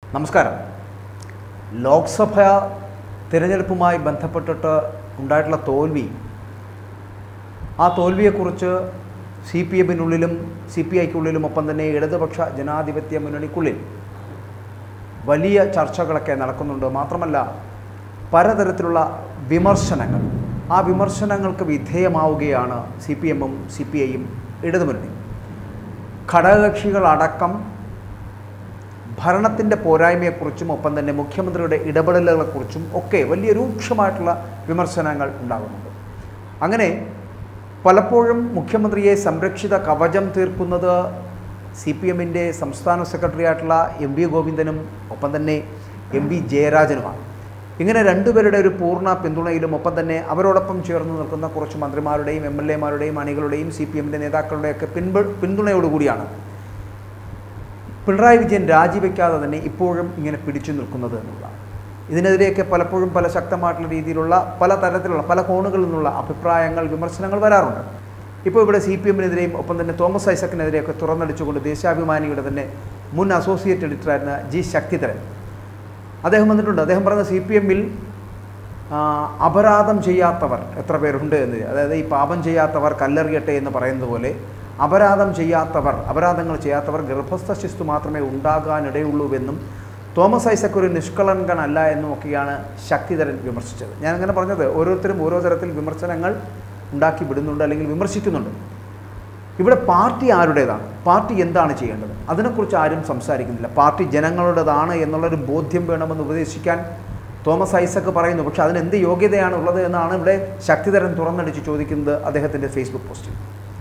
നമസ്കാരം ലോക്സഭ തിരഞ്ഞെടുപ്പുമായി ബന്ധപ്പെട്ടിട്ട് ഉണ്ടായിട്ടുള്ള തോൽവി ആ തോൽവിയെക്കുറിച്ച് സി പി എമ്മിനുള്ളിലും സി പി ഐക്കുള്ളിലും ഒപ്പം തന്നെ ഇടതുപക്ഷ ജനാധിപത്യ മുന്നണിക്കുള്ളിൽ വലിയ ചർച്ചകളൊക്കെ നടക്കുന്നുണ്ട് മാത്രമല്ല പലതരത്തിലുള്ള വിമർശനങ്ങൾ ആ വിമർശനങ്ങൾക്ക് വിധേയമാവുകയാണ് സി പി എമ്മും സി പി ഐയും ഇടതുമുന്നണി ഘടകകക്ഷികളടക്കം ഭരണത്തിൻ്റെ പോരായ്മയെക്കുറിച്ചും ഒപ്പം തന്നെ മുഖ്യമന്ത്രിയുടെ ഇടപെടലുകളെക്കുറിച്ചും ഒക്കെ വലിയ രൂക്ഷമായിട്ടുള്ള വിമർശനങ്ങൾ ഉണ്ടാകുന്നുണ്ട് അങ്ങനെ പലപ്പോഴും മുഖ്യമന്ത്രിയെ സംരക്ഷിത കവചം തീർക്കുന്നത് സി പി എമ്മിൻ്റെ സംസ്ഥാന സെക്രട്ടറി ആയിട്ടുള്ള എം വി ഗോവിന്ദനും ഒപ്പം തന്നെ എം വി ജയരാജനുമാണ് ഇങ്ങനെ രണ്ടുപേരുടെ ഒരു പൂർണ്ണ പിന്തുണയിലും ഒപ്പം തന്നെ അവരോടൊപ്പം ചേർന്ന് നിൽക്കുന്ന കുറച്ച് മന്ത്രിമാരുടെയും എം എൽ എമാരുടെയും അണികളുടെയും സി പി എമ്മിൻ്റെ നേതാക്കളുടെയൊക്കെ പിൻപ പിന്തുണയോടുകൂടിയാണ് പിണറായി വിജയൻ രാജിവെക്കാതെ തന്നെ ഇപ്പോഴും ഇങ്ങനെ പിടിച്ചു നിൽക്കുന്നത് എന്നുള്ളതാണ് ഇതിനെതിരെയൊക്കെ പലപ്പോഴും പല ശക്തമായിട്ടുള്ള രീതിയിലുള്ള പല തരത്തിലുള്ള പല കോണുകളിൽ നിന്നുള്ള അഭിപ്രായങ്ങൾ വിമർശനങ്ങൾ വരാറുണ്ട് ഇപ്പോൾ ഇവിടെ സി പി എമ്മിനെതിരെയും ഒപ്പം തന്നെ തോമസ് ഐസക്കിനെതിരെയൊക്കെ തുറന്നടിച്ചുകൊണ്ട് ദേശാഭിമാനിയുടെ തന്നെ മുൻ അസോസിയേറ്റ് എഡിറ്ററായിരുന്ന ജി ശക്തിധരൻ അദ്ദേഹം വന്നിട്ടുണ്ട് അദ്ദേഹം പറഞ്ഞ സി പി എമ്മിൽ അപരാധം ചെയ്യാത്തവർ എത്ര പേരുണ്ട് എന്ന് അതായത് ഈ പാപം ചെയ്യാത്തവർ കല്ലെറിയട്ടെ എന്ന് പറയുന്നത് പോലെ അപരാധം ചെയ്യാത്തവർ അപരാധങ്ങൾ ചെയ്യാത്തവർ ഗർഭസ്ഥ ശിശു മാത്രമേ ഉണ്ടാകാനിടയുള്ളൂവെന്നും തോമസ് ഐസക് ഒരു നിഷ്കളങ്കനല്ല എന്നുമൊക്കെയാണ് ശക്തിധരൻ വിമർശിച്ചത് ഞാൻ അങ്ങനെ പറഞ്ഞത് ഓരോരുത്തരും ഓരോ തരത്തിൽ വിമർശനങ്ങൾ ഉണ്ടാക്കി വിടുന്നുണ്ട് അല്ലെങ്കിൽ വിമർശിക്കുന്നുണ്ട് ഇവിടെ പാർട്ടി ആരുടേതാണ് പാർട്ടി എന്താണ് ചെയ്യേണ്ടത് അതിനെക്കുറിച്ച് ആരും സംസാരിക്കുന്നില്ല പാർട്ടി ജനങ്ങളുടേതാണ് എന്നുള്ളൊരു ബോധ്യം വേണമെന്ന് ഉപദേശിക്കാൻ തോമസ് ഐസക്ക് പറയുന്നു പക്ഷേ അതിന് എന്ത് യോഗ്യതയാണ് ഉള്ളത് എന്നാണ് ഇവിടെ ശക്തിധരൻ തുറന്നടിച്ച് ചോദിക്കുന്നത് അദ്ദേഹത്തിൻ്റെ ഫേസ്ബുക്ക് പോസ്റ്റിൽ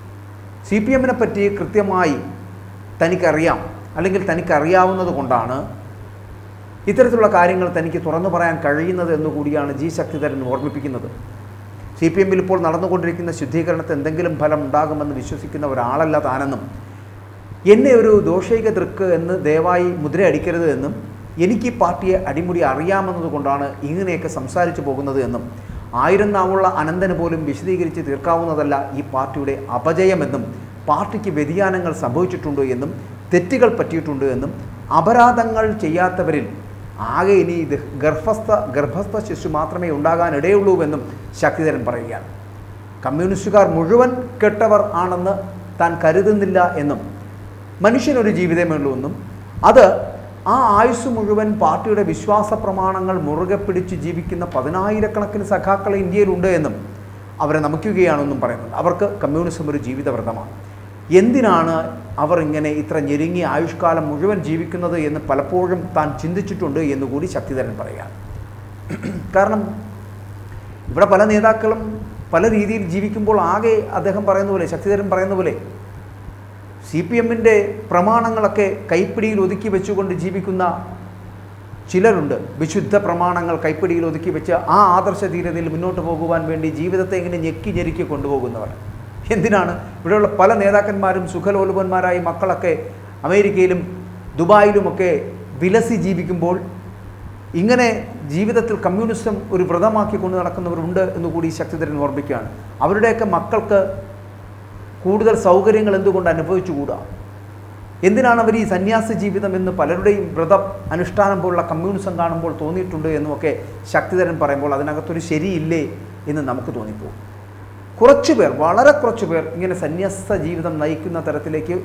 സി പി എമ്മിനെ പറ്റി കൃത്യമായി തനിക്കറിയാം അല്ലെങ്കിൽ തനിക്കറിയാവുന്നത് കൊണ്ടാണ് ഇത്തരത്തിലുള്ള കാര്യങ്ങൾ തനിക്ക് തുറന്നു പറയാൻ കഴിയുന്നത് എന്നുകൂടിയാണ് ജി ശക്തിധരൻ ഓർമ്മിപ്പിക്കുന്നത് സി പി എമ്മിൽ ഇപ്പോൾ നടന്നുകൊണ്ടിരിക്കുന്ന ശുദ്ധീകരണത്തിൽ എന്തെങ്കിലും ഫലം ഉണ്ടാകുമെന്ന് വിശ്വസിക്കുന്ന ഒരാളല്ല താനെന്നും എന്നെ ഒരു ദോഷൈക ദൃക്ക് എന്ന് ദയവായി മുദ്രയടിക്കരുത് എന്നും എനിക്ക് ഈ പാർട്ടിയെ അടിമുടി അറിയാമെന്നതുകൊണ്ടാണ് ഇങ്ങനെയൊക്കെ സംസാരിച്ചു പോകുന്നത് എന്നും ആയിരം നാവുള്ള അനന്തന് പോലും വിശദീകരിച്ച് തീർക്കാവുന്നതല്ല ഈ പാർട്ടിയുടെ അപജയമെന്നും പാർട്ടിക്ക് വ്യതിയാനങ്ങൾ സംഭവിച്ചിട്ടുണ്ട് എന്നും തെറ്റുകൾ പറ്റിയിട്ടുണ്ട് എന്നും അപരാധങ്ങൾ ചെയ്യാത്തവരിൽ ആകെ ഇനി ഇത് ഗർഭസ്ഥ ഗർഭസ്ഥ ശിശു മാത്രമേ ഉണ്ടാകാൻ ഇടയുള്ളൂവെന്നും ശക്തിധരൻ പറയുകയാണ് കമ്മ്യൂണിസ്റ്റുകാർ മുഴുവൻ കെട്ടവർ ആണെന്ന് താൻ കരുതുന്നില്ല എന്നും മനുഷ്യനൊരു ജീവിതമേ ഉള്ളൂ എന്നും അത് ആ ആയുസ് മുഴുവൻ പാർട്ടിയുടെ വിശ്വാസ പ്രമാണങ്ങൾ മുറുകെ പിടിച്ച് ജീവിക്കുന്ന പതിനായിരക്കണക്കിന് സഖാക്കൾ ഇന്ത്യയിലുണ്ട് എന്നും അവരെ നമിക്കുകയാണെന്നും പറയുന്നുണ്ട് അവർക്ക് കമ്മ്യൂണിസം ഒരു ജീവിതവ്രതമാണ് എന്തിനാണ് അവർ ഇങ്ങനെ ഇത്ര ഞെരുങ്ങിയ ആയുഷ്കാലം മുഴുവൻ ജീവിക്കുന്നത് എന്ന് പലപ്പോഴും താൻ ചിന്തിച്ചിട്ടുണ്ട് എന്നുകൂടി ശക്തിധരൻ പറയുകയാണ് കാരണം ഇവിടെ പല നേതാക്കളും പല രീതിയിൽ ജീവിക്കുമ്പോൾ ആകെ അദ്ദേഹം പറയുന്ന പോലെ ശക്തിധരൻ പറയുന്ന പോലെ സി പി എമ്മിൻ്റെ പ്രമാണങ്ങളൊക്കെ കൈപ്പിടിയിൽ ഒതുക്കി വെച്ചുകൊണ്ട് ജീവിക്കുന്ന ചിലരുണ്ട് വിശുദ്ധ പ്രമാണങ്ങൾ കൈപ്പിടിയിൽ ഒതുക്കി വെച്ച് ആ ആദർശ ധീരതയിൽ മുന്നോട്ട് പോകുവാൻ വേണ്ടി ജീവിതത്തെ ഇങ്ങനെ ഞെക്കി ഞെരുക്കി കൊണ്ടുപോകുന്നവർ എന്തിനാണ് ഇവിടെയുള്ള പല നേതാക്കന്മാരും സുഖലോലുപന്മാരായി മക്കളൊക്കെ അമേരിക്കയിലും ദുബായിലുമൊക്കെ വിലസി ജീവിക്കുമ്പോൾ ഇങ്ങനെ ജീവിതത്തിൽ കമ്മ്യൂണിസം ഒരു വ്രതമാക്കി കൊണ്ട് നടക്കുന്നവരുണ്ട് എന്നുകൂടി ശക്തിധരൻ ഓർമ്മിക്കുകയാണ് അവരുടെയൊക്കെ മക്കൾക്ക് കൂടുതൽ സൗകര്യങ്ങൾ എന്തുകൊണ്ട് അനുഭവിച്ചുകൂടാ എന്തിനാണ് അവർ ഈ സന്യാസ ജീവിതം എന്ന് പലരുടെയും വ്രതം അനുഷ്ഠാനം പോലുള്ള കമ്മ്യൂണിസം കാണുമ്പോൾ തോന്നിയിട്ടുണ്ട് എന്നുമൊക്കെ ശക്തിധരൻ പറയുമ്പോൾ അതിനകത്തൊരു ശരിയില്ലേ എന്ന് നമുക്ക് തോന്നിപ്പോകും കുറച്ച് പേർ വളരെ കുറച്ച് പേർ ഇങ്ങനെ സന്യാസ ജീവിതം നയിക്കുന്ന തരത്തിലേക്ക്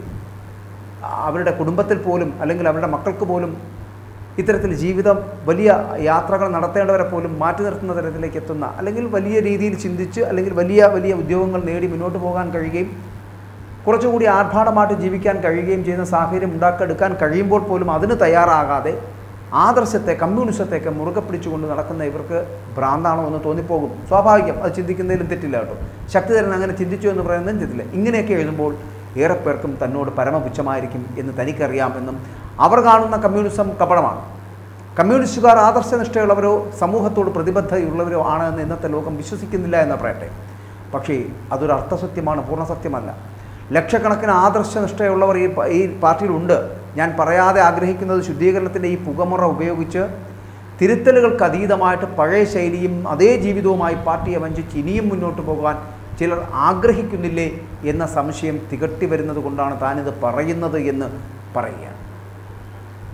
അവരുടെ കുടുംബത്തിൽ പോലും അല്ലെങ്കിൽ അവരുടെ മക്കൾക്ക് പോലും ഇത്തരത്തിൽ ജീവിതം വലിയ യാത്രകൾ നടത്തേണ്ടവരെ പോലും മാറ്റി നിർത്തുന്ന തരത്തിലേക്ക് എത്തുന്ന അല്ലെങ്കിൽ വലിയ രീതിയിൽ ചിന്തിച്ച് അല്ലെങ്കിൽ വലിയ വലിയ ഉദ്യോഗങ്ങൾ നേടി മുന്നോട്ട് പോകാൻ കഴിയുകയും കുറച്ചുകൂടി ആർഭാടമായിട്ട് ജീവിക്കാൻ കഴിയുകയും ചെയ്യുന്ന സാഹചര്യം ഉണ്ടാക്കിയെടുക്കാൻ കഴിയുമ്പോൾ പോലും അതിന് തയ്യാറാകാതെ ആദർശത്തെ കമ്മ്യൂണിസത്തെയൊക്കെ മുറുകെ പിടിച്ചുകൊണ്ട് നടക്കുന്ന ഇവർക്ക് ഭ്രാന്താണോ എന്ന് തോന്നിപ്പോകും സ്വാഭാവികം അത് ചിന്തിക്കുന്നതിലും തെറ്റില്ല കേട്ടോ ശക്തിധരൻ അങ്ങനെ ചിന്തിച്ചു എന്ന് പറയുന്നതും തെറ്റില്ല ഇങ്ങനെയൊക്കെ എഴുതുമ്പോൾ ഏറെ പേർക്കും തന്നോട് പരമപുച്ഛമായിരിക്കും എന്ന് തനിക്കറിയാമെന്നും അവർ കാണുന്ന കമ്മ്യൂണിസം കപടമാണ് കമ്മ്യൂണിസ്റ്റുകാർ ആദർശനിഷ്ഠയുള്ളവരോ സമൂഹത്തോട് പ്രതിബദ്ധതയുള്ളവരോ ആണ് എന്ന് ഇന്നത്തെ ലോകം വിശ്വസിക്കുന്നില്ല എന്ന് പറയട്ടെ പക്ഷേ അതൊരു അർത്ഥസത്യമാണ് പൂർണ്ണസത്യമല്ല ലക്ഷക്കണക്കിന് ആദർശനിഷ്ഠയുള്ളവർ ഈ പ- ഈ പാർട്ടിയിലുണ്ട് ഞാൻ പറയാതെ ആഗ്രഹിക്കുന്നത് ശുദ്ധീകരണത്തിൻ്റെ ഈ പുകമുറ ഉപയോഗിച്ച് തിരുത്തലുകൾക്ക് അതീതമായിട്ട് പഴയ ശൈലിയും അതേ ജീവിതവുമായി പാർട്ടിയെ വഞ്ചിച്ച് ഇനിയും മുന്നോട്ട് പോകാൻ ചിലർ ആഗ്രഹിക്കുന്നില്ലേ എന്ന സംശയം തികട്ടി വരുന്നത് കൊണ്ടാണ് താനിത് പറയുന്നത് എന്ന് പറയുകയാണ്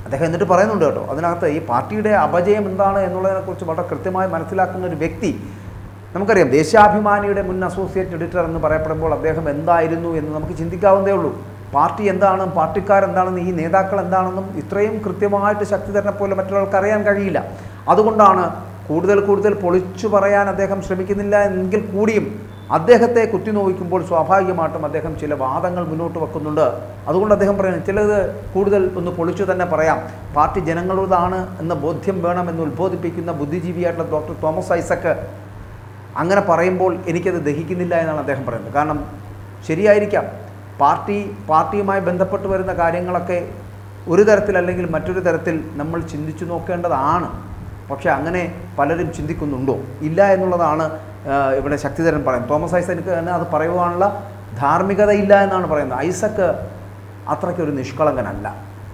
അദ്ദേഹം എന്നിട്ട് പറയുന്നുണ്ട് കേട്ടോ അതിനകത്ത് ഈ പാർട്ടിയുടെ അപജയം എന്താണ് എന്നുള്ളതിനെക്കുറിച്ച് വളരെ കൃത്യമായി മനസ്സിലാക്കുന്ന ഒരു വ്യക്തി നമുക്കറിയാം ദേശാഭിമാനിയുടെ മുൻ അസോസിയേറ്റ് എഡിറ്റർ എന്ന് പറയപ്പെടുമ്പോൾ അദ്ദേഹം എന്തായിരുന്നു എന്ന് നമുക്ക് ചിന്തിക്കാവുന്നതേ ഉള്ളൂ പാർട്ടി എന്താണ് പാർട്ടിക്കാരെന്താണെന്ന് ഈ നേതാക്കൾ എന്താണെന്നും ഇത്രയും കൃത്യമായിട്ട് ശക്തിധരനെ പോലെ മറ്റുള്ളവർക്ക് അറിയാൻ കഴിയില്ല അതുകൊണ്ടാണ് കൂടുതൽ കൂടുതൽ പൊളിച്ചു പറയാൻ അദ്ദേഹം ശ്രമിക്കുന്നില്ല എങ്കിൽ കൂടിയും അദ്ദേഹത്തെ കുത്തിനോവിക്കുമ്പോൾ സ്വാഭാവികമായിട്ടും അദ്ദേഹം ചില വാദങ്ങൾ മുന്നോട്ട് വെക്കുന്നുണ്ട് അതുകൊണ്ട് അദ്ദേഹം പറയുന്നത് ചിലത് കൂടുതൽ ഒന്ന് പൊളിച്ചു തന്നെ പറയാം പാർട്ടി ജനങ്ങളുടേതാണ് എന്ന ബോധ്യം വേണമെന്ന് ഉത്ബോധിപ്പിക്കുന്ന ബുദ്ധിജീവിയായിട്ടുള്ള ഡോക്ടർ തോമസ് ഐസക്ക് അങ്ങനെ പറയുമ്പോൾ എനിക്കത് ദഹിക്കുന്നില്ല എന്നാണ് അദ്ദേഹം പറയുന്നത് കാരണം ശരിയായിരിക്കാം പാർട്ടി പാർട്ടിയുമായി ബന്ധപ്പെട്ട് വരുന്ന കാര്യങ്ങളൊക്കെ ഒരു തരത്തിൽ അല്ലെങ്കിൽ മറ്റൊരു തരത്തിൽ നമ്മൾ ചിന്തിച്ചു നോക്കേണ്ടതാണ് പക്ഷേ അങ്ങനെ പലരും ചിന്തിക്കുന്നുണ്ടോ ഇല്ല എന്നുള്ളതാണ് ആ, ഇവിടെ ശക്തിധരൻ പറയുന്നത് തോമസ് ഐസക്ക് തന്നെ അത് പറയുവാനുള്ള ധാർമ്മികത ഇല്ല എന്നാണ് പറയുന്നത് ഐസക്ക് അത്രയ്ക്കൊരു നിഷ്കളങ്കനല്ല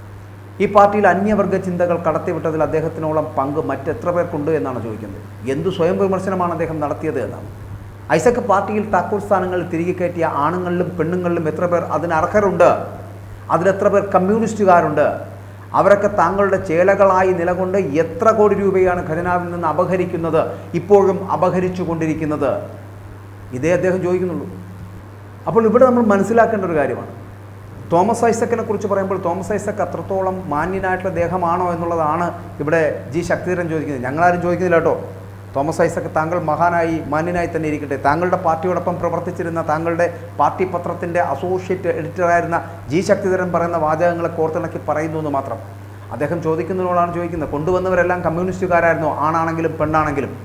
ഈ പാർട്ടിയിൽ അന്യവർഗ ചിന്തകൾ കടത്തിവിട്ടതിൽ അദ്ദേഹത്തിനോളം പങ്ക് മറ്റെത്ര പേർക്കുണ്ട് എന്നാണ് ചോദിക്കുന്നത് എന്തു സ്വയം വിമർശനമാണ് അദ്ദേഹം നടത്തിയത് എന്നാണ് ഐസക് പാർട്ടിയിൽ താക്കോൽ സ്ഥാനങ്ങളിൽ തിരികെ കയറ്റിയ ആണുങ്ങളിലും പെണ്ണുങ്ങളിലും എത്ര പേർ അതിന് അർഹരുണ്ട് അതിലെത്ര പേർ കമ്മ്യൂണിസ്റ്റുകാരുണ്ട് അവരൊക്കെ താങ്കളുടെ ചേലകളായി നിലകൊണ്ട് എത്ര കോടി രൂപയാണ് ഖജനാവിൽ നിന്ന് അപഹരിക്കുന്നത് ഇപ്പോഴും അപഹരിച്ചു കൊണ്ടിരിക്കുന്നത് ഇതേ അദ്ദേഹം ചോദിക്കുന്നുള്ളൂ അപ്പോൾ ഇവിടെ നമ്മൾ മനസ്സിലാക്കേണ്ട ഒരു കാര്യമാണ് തോമസ് ഐസക്കിനെ കുറിച്ച് പറയുമ്പോൾ തോമസ് ഐസക്ക് അത്രത്തോളം മാന്യനായിട്ടുള്ള ദേഹമാണോ എന്നുള്ളതാണ് ഇവിടെ ജി ശക്തിധരൻ ചോദിക്കുന്നത് ഞങ്ങളാരും ചോദിക്കുന്നില്ല കേട്ടോ തോമസ് ഐസക്ക് താങ്കൾ മഹാനായി മാന്യനായി തന്നെ ഇരിക്കട്ടെ താങ്കളുടെ പാർട്ടിയോടൊപ്പം പ്രവർത്തിച്ചിരുന്ന താങ്കളുടെ പാർട്ടി പത്രത്തിൻ്റെ അസോസിയേറ്റ് എഡിറ്ററായിരുന്ന ജി ശക്തിധരൻ പറയുന്ന വാചകങ്ങളെ കോർത്തിണക്കി പറയുന്നു എന്ന് മാത്രം അദ്ദേഹം ചോദിക്കുന്നതിനോടാണ് ചോദിക്കുന്നത് കൊണ്ടുവന്നവരെല്ലാം കമ്മ്യൂണിസ്റ്റുകാരായിരുന്നോ ആണാണെങ്കിലും പെണ്ണാണെങ്കിലും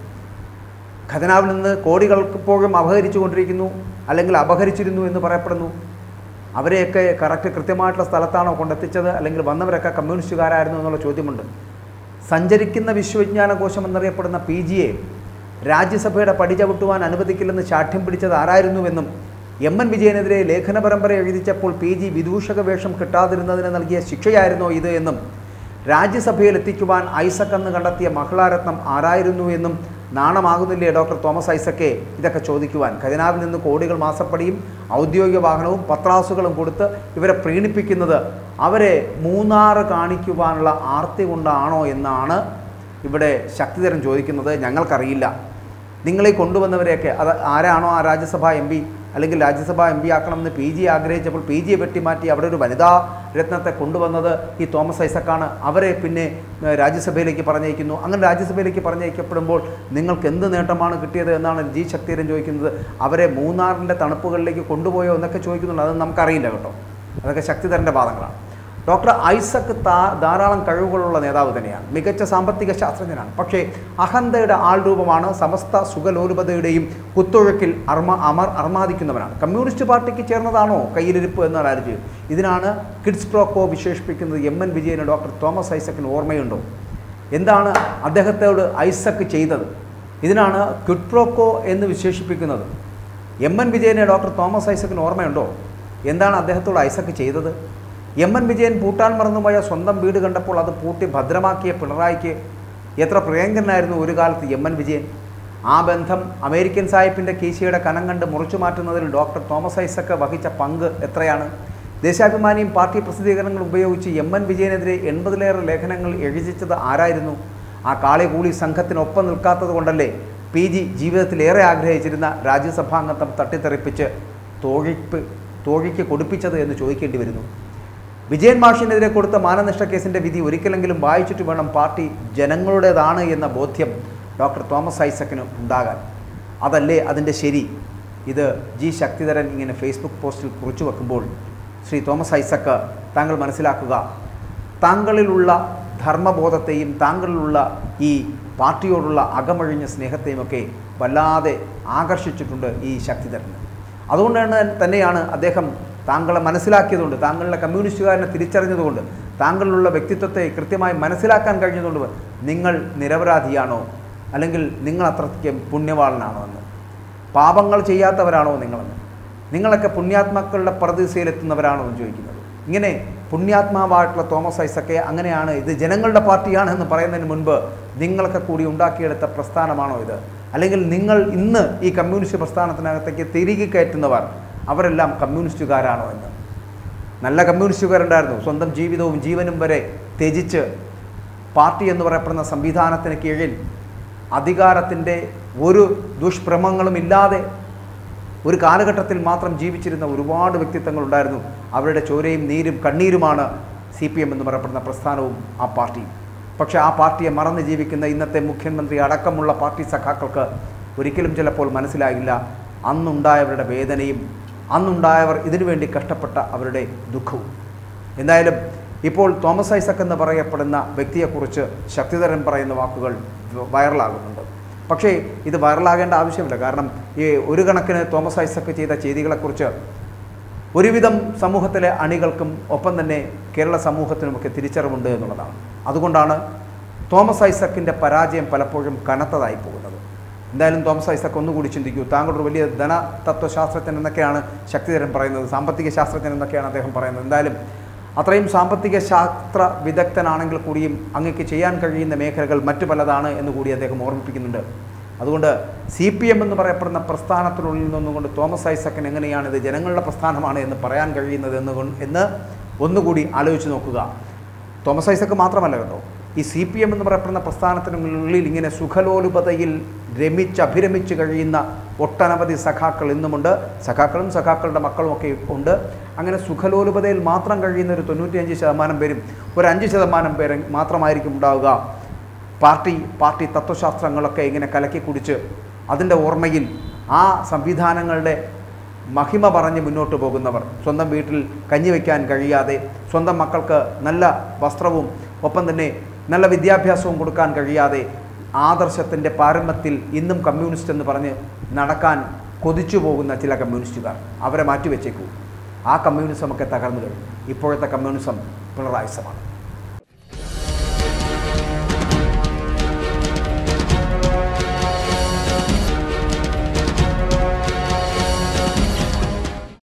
ഖജനാവിൽ നിന്ന് കോടികൾക്ക് ഇപ്പോഴും അപഹരിച്ചു കൊണ്ടിരിക്കുന്നു അല്ലെങ്കിൽ അപഹരിച്ചിരുന്നു എന്ന് പറയപ്പെടുന്നു അവരെയൊക്കെ കറക്റ്റ് കൃത്യമായിട്ടുള്ള സ്ഥലത്താണോ കൊണ്ടെത്തിച്ചത് അല്ലെങ്കിൽ വന്നവരൊക്കെ കമ്മ്യൂണിസ്റ്റുകാരായിരുന്നു എന്നുള്ള ചോദ്യമുണ്ട് സഞ്ചരിക്കുന്ന വിശ്വവിജ്ഞാന കോശം എന്നറിയപ്പെടുന്ന പി ജിയെ രാജ്യസഭയുടെ പടി ചവിട്ടുവാൻ അനുവദിക്കില്ലെന്ന് ശാഠ്യം പിടിച്ചത് ആരായിരുന്നുവെന്നും എം എൻ വിജയനെതിരെ ലേഖന പരമ്പര എഴുതിച്ചപ്പോൾ പി ജി വിദൂഷക വേഷം കിട്ടാതിരുന്നതിന് നൽകിയ ശിക്ഷയായിരുന്നോ ഇത് എന്നും രാജ്യസഭയിൽ എത്തിക്കുവാൻ ഐസക് എന്ന് കണ്ടെത്തിയ മഹിളാരത്നം ആരായിരുന്നു എന്നും നാണമാകുന്നില്ലേ ഡോക്ടർ തോമസ് ഐസക്കെ ഇതൊക്കെ ചോദിക്കുവാൻ ഖജനാവിൽ നിന്ന് കോടികൾ മാസപ്പടിയും ഔദ്യോഗിക വാഹനവും പത്രാസുകളും കൊടുത്ത് ഇവരെ പ്രീണിപ്പിക്കുന്നത് അവരെ മൂന്നാറ് കാണിക്കുവാനുള്ള ആർത്തി കൊണ്ടാണോ എന്നാണ് ഇവിടെ ശക്തിധരൻ ചോദിക്കുന്നത് ഞങ്ങൾക്കറിയില്ല നിങ്ങളെ കൊണ്ടുവന്നവരെയൊക്കെ അത് ആരാണോ ആ രാജ്യസഭാ എം പി അല്ലെങ്കിൽ രാജ്യസഭാ എം പി ആക്കണമെന്ന് പി ജി ആഗ്രഹിച്ചപ്പോൾ പി ജിയെ വെട്ടിമാറ്റി അവിടെ ഒരു വനിതാ രത്നത്തെ കൊണ്ടുവന്നത് ഈ തോമസ് ഐസക്കാണ് അവരെ പിന്നെ ഏഹ്, രാജ്യസഭയിലേക്ക് പറഞ്ഞയക്കുന്നു അങ്ങനെ രാജ്യസഭയിലേക്ക് പറഞ്ഞയക്കപ്പെടുമ്പോൾ നിങ്ങൾക്ക് എന്ത് നേട്ടമാണ് കിട്ടിയത് എന്നാണ് ജി ശക്തിധരൻ ചോദിക്കുന്നത് അവരെ മൂന്നാറിൻ്റെ തണുപ്പുകളിലേക്ക് കൊണ്ടുപോയോ എന്നൊക്കെ ചോദിക്കുന്നുണ്ട് അത് നമുക്കറിയില്ല കേട്ടോ അതൊക്കെ ശക്തിധരൻ്റെ വാദങ്ങളാണ് ഡോക്ടർ ഐസക് താ ധാരാളം കഴിവുകളുള്ള നേതാവ് തന്നെയാണ് മികച്ച സാമ്പത്തിക ശാസ്ത്രജ്ഞനാണ് പക്ഷേ അഹന്തയുടെ ആൾരൂപമാണ് സമസ്ത സുഖലോലുപതയുടെയും കുത്തൊഴുക്കിൽ അർമ അമർ അർമാദിക്കുന്നവനാണ് കമ്മ്യൂണിസ്റ്റ് പാർട്ടിക്ക് ചേർന്നതാണോ കയ്യിലിരിപ്പ് എന്നാണ് ആലോചിച്ചത് ഇതിനാണ് കിഡ്സ് പ്രോക്കോ വിശേഷിപ്പിക്കുന്നത് എം എൻ വിജയന് ഡോക്ടർ തോമസ് ഐസക്കിന് ഓർമ്മയുണ്ടോ എന്താണ് അദ്ദേഹത്തോട് ഐസക്ക് ചെയ്തത് ഇതിനാണ് ക്വിഡ് പ്രോക്കോ എന്ന് വിശേഷിപ്പിക്കുന്നത് എം എൻ വിജയനെ ഡോക്ടർ തോമസ് ഐസക്കിന് ഓർമ്മയുണ്ടോ എന്താണ് അദ്ദേഹത്തോട് ഐസക്ക് ചെയ്തത് എം എൻ വിജയൻ പൂട്ടാൻ മറന്നുപോയ സ്വന്തം വീട് കണ്ടപ്പോൾ അത് പൂട്ടി ഭദ്രമാക്കിയ പിണറായിക്ക് എത്ര പ്രിയങ്കരനായിരുന്നു ഒരു കാലത്ത് എം എൻ വിജയൻ ആ ബന്ധം അമേരിക്കൻ സാഹിബിൻ്റെ കീശയുടെ കനം കണ്ട് മുറിച്ചു മാറ്റുന്നതിൽ ഡോക്ടർ തോമസ് ഐസക്ക് വഹിച്ച പങ്ക് എത്രയാണ് ദേശാഭിമാനിയും പാർട്ടി പ്രസിദ്ധീകരണങ്ങൾ ഉപയോഗിച്ച് എം എൻ വിജയനെതിരെ എൺപതിലേറെ ലേഖനങ്ങൾ എഴുതിച്ചത് ആരായിരുന്നു ആ കാളികൂളി സംഘത്തിനൊപ്പം നിൽക്കാത്തത് കൊണ്ടല്ലേ പി ജി ജീവിതത്തിൽ ഏറെ ആഗ്രഹിച്ചിരുന്ന രാജ്യസഭാംഗത്വം തട്ടിത്തെറിപ്പിച്ച് തോഴിപ്പ് തോഴിക്ക് കൊടുപ്പിച്ചത് എന്ന് ചോദിക്കേണ്ടി വരുന്നു വിജയൻ മാഷിനെതിരെ കൊടുത്ത മാനനഷ്ട കേസിൻ്റെ വിധി ഒരിക്കലെങ്കിലും വായിച്ചിട്ട് വേണം പാർട്ടി ജനങ്ങളുടേതാണ് എന്ന ബോധ്യം ഡോക്ടർ തോമസ് ഐസക്കിന് ഉണ്ടാകാൻ അതല്ലേ അതിൻ്റെ ശരി ഇത് ജി ശക്തിധരൻ ഇങ്ങനെ ഫേസ്ബുക്ക് പോസ്റ്റിൽ കുറിച്ചു വെക്കുമ്പോൾ ശ്രീ തോമസ് ഐസക്ക് താങ്കൾ മനസ്സിലാക്കുക താങ്കളിലുള്ള ധർമ്മബോധത്തെയും താങ്കളിലുള്ള ഈ പാർട്ടിയോടുള്ള അകമഴിഞ്ഞ സ്നേഹത്തെയുമൊക്കെ വല്ലാതെ ആകർഷിച്ചിട്ടുണ്ട് ഈ ശക്തിധരന് അതുകൊണ്ടാണ് തന്നെയാണ് അദ്ദേഹം താങ്കളെ മനസ്സിലാക്കിയതുകൊണ്ട് താങ്കളുടെ കമ്മ്യൂണിസ്റ്റുകാരനെ തിരിച്ചറിഞ്ഞതുകൊണ്ട് താങ്കളിലുള്ള വ്യക്തിത്വത്തെ കൃത്യമായി മനസ്സിലാക്കാൻ കഴിഞ്ഞതുകൊണ്ട് നിങ്ങൾ നിരപരാധിയാണോ അല്ലെങ്കിൽ നിങ്ങൾ അത്രയ്ക്ക് പുണ്യവാളനാണോ എന്ന് പാപങ്ങൾ ചെയ്യാത്തവരാണോ നിങ്ങളെന്ന് നിങ്ങളൊക്കെ പുണ്യാത്മാക്കളുടെ പ്രതീക്ഷയിലെത്തുന്നവരാണോ എന്ന് ചോദിക്കുന്നത് ഇങ്ങനെ പുണ്യാത്മാവായിട്ടുള്ള തോമസ് ഐസക്കെ അങ്ങനെയാണ് ഇത് ജനങ്ങളുടെ പാർട്ടിയാണ് എന്ന് പറയുന്നതിന് മുൻപ് നിങ്ങളൊക്കെ കൂടി ഉണ്ടാക്കിയെടുത്ത പ്രസ്ഥാനമാണോ ഇത് അല്ലെങ്കിൽ നിങ്ങൾ ഇന്ന് ഈ കമ്മ്യൂണിസ്റ്റ് പ്രസ്ഥാനത്തിനകത്തേക്ക് തിരികെ കയറ്റുന്നവർ അവരെല്ലാം കമ്മ്യൂണിസ്റ്റുകാരാണോ എന്ന് നല്ല കമ്മ്യൂണിസ്റ്റുകാരുണ്ടായിരുന്നു സ്വന്തം ജീവിതവും ജീവനും വരെ ത്യജിച്ച് പാർട്ടി എന്ന് പറയപ്പെടുന്ന സംവിധാനത്തിന് കീഴിൽ അധികാരത്തിൻ്റെ ഒരു ദുഷ്ഭ്രമങ്ങളും ഇല്ലാതെ ഒരു കാലഘട്ടത്തിൽ മാത്രം ജീവിച്ചിരുന്ന ഒരുപാട് വ്യക്തിത്വങ്ങളുണ്ടായിരുന്നു അവരുടെ ചോരയും നീരും കണ്ണീരുമാണ് സി പി എം എന്ന് പറയപ്പെടുന്ന പ്രസ്ഥാനവും ആ പാർട്ടിയും പക്ഷേ ആ പാർട്ടിയെ മറന്ന് ജീവിക്കുന്ന ഇന്നത്തെ മുഖ്യമന്ത്രി അടക്കമുള്ള പാർട്ടി സഖാക്കൾക്ക് ഒരിക്കലും ചിലപ്പോൾ മനസ്സിലാകില്ല അന്നുണ്ടായവരുടെ വേദനയും അന്നുണ്ടായവർ ഇതിനുവേണ്ടി കഷ്ടപ്പെട്ട അവരുടെ ദുഃഖവും എന്തായാലും ഇപ്പോൾ തോമസ് ഐസക് എന്ന് പറയപ്പെടുന്ന വ്യക്തിയെക്കുറിച്ച് ശക്തിധരൻ പറയുന്ന വാക്കുകൾ വൈറലാകുന്നുണ്ട് പക്ഷേ ഇത് വൈറലാകേണ്ട ആവശ്യമില്ല കാരണം ഈ ഒരു കണക്കിന് തോമസ് ഐസക് ചെയ്ത ചെയ്തികളെക്കുറിച്ച് ഒരുവിധം സമൂഹത്തിലെ അണികൾക്കും ഒപ്പം തന്നെ കേരള സമൂഹത്തിനുമൊക്കെ തിരിച്ചറിവുണ്ട് എന്നുള്ളതാണ് അതുകൊണ്ടാണ് തോമസ് ഐസക്കിൻ്റെ പരാജയം പലപ്പോഴും കനത്തതായി പോകുന്നത് എന്തായാലും തോമസ് ഐസക് ഒന്നുകൂടി ചിന്തിക്കൂ താങ്കളൊരു വലിയ ധന തത്വശാസ്ത്രജ്ഞൻ എന്നൊക്കെയാണ് ശക്തിധരൻ പറയുന്നത് സാമ്പത്തിക ശാസ്ത്രജ്ഞൻ എന്നൊക്കെയാണ് അദ്ദേഹം പറയുന്നത് എന്തായാലും അത്രയും സാമ്പത്തിക ശാസ്ത്ര വിദഗ്ധനാണെങ്കിൽ കൂടിയും അങ്ങക്ക് ചെയ്യാൻ കഴിയുന്ന മേഖലകൾ മറ്റു പലതാണ് എന്ന് കൂടി അദ്ദേഹം ഓർമ്മിപ്പിക്കുന്നുണ്ട് അതുകൊണ്ട് സി പി എം എന്ന് പറയപ്പെടുന്ന പ്രസ്ഥാനത്തിനുള്ളിൽ നിന്നുകൊണ്ട് തോമസ് ഐസക്കൻ എങ്ങനെയാണ് ഇത് ജനങ്ങളുടെ പ്രസ്ഥാനമാണ് എന്ന് പറയാൻ കഴിയുന്നത് എന്ന് കൊ- എന്ന് ഒന്നുകൂടി ആലോചിച്ച് നോക്കുക തോമസ് ഐസക്ക് മാത്രമല്ല കേട്ടോ ഈ സി പി എം എന്ന് പറയപ്പെടുന്ന പ്രസ്ഥാനത്തിനുള്ളിൽ ഇങ്ങനെ സുഖലോലുപതയിൽ രമിച്ച് അഭിരമിച്ച് കഴിയുന്ന ഒട്ടനവധി സഖാക്കൾ ഇന്നുമുണ്ട് സഖാക്കളും സഖാക്കളുടെ മക്കളും ഒക്കെ ഉണ്ട് അങ്ങനെ സുഖലോലുപതയിൽ മാത്രം കഴിയുന്ന ഒരു തൊണ്ണൂറ്റിയഞ്ച് ശതമാനം പേരും ഒരു അഞ്ച് ശതമാനം പേര് മാത്രമായിരിക്കും ഉണ്ടാവുക പാർട്ടി പാർട്ടി തത്വശാസ്ത്രങ്ങളൊക്കെ ഇങ്ങനെ കലക്കി കുടിച്ച് അതിൻ്റെ ഓർമ്മയിൽ ആ സംവിധാനങ്ങളുടെ മഹിമ പറഞ്ഞ് മുന്നോട്ട് പോകുന്നവർ സ്വന്തം വീട്ടിൽ കഞ്ഞി വയ്ക്കാൻ കഴിയാതെ സ്വന്തം മക്കൾക്ക് നല്ല വസ്ത്രവും ഒപ്പം തന്നെ നല്ല വിദ്യാഭ്യാസവും കൊടുക്കാൻ കഴിയാതെ ആദർശത്തിൻ്റെ പാരമ്പത്തിൽ ഇന്നും കമ്മ്യൂണിസ്റ്റ് എന്ന് പറഞ്ഞ് നടക്കാൻ കൊതിച്ചു പോകുന്ന ചില കമ്മ്യൂണിസ്റ്റുകാർ അവരെ മാറ്റിവെച്ചേക്കൂ ആ കമ്മ്യൂണിസമൊക്കെ തകർന്നു കഴിഞ്ഞു ഇപ്പോഴത്തെ കമ്മ്യൂണിസം പിണറായിസമാണ്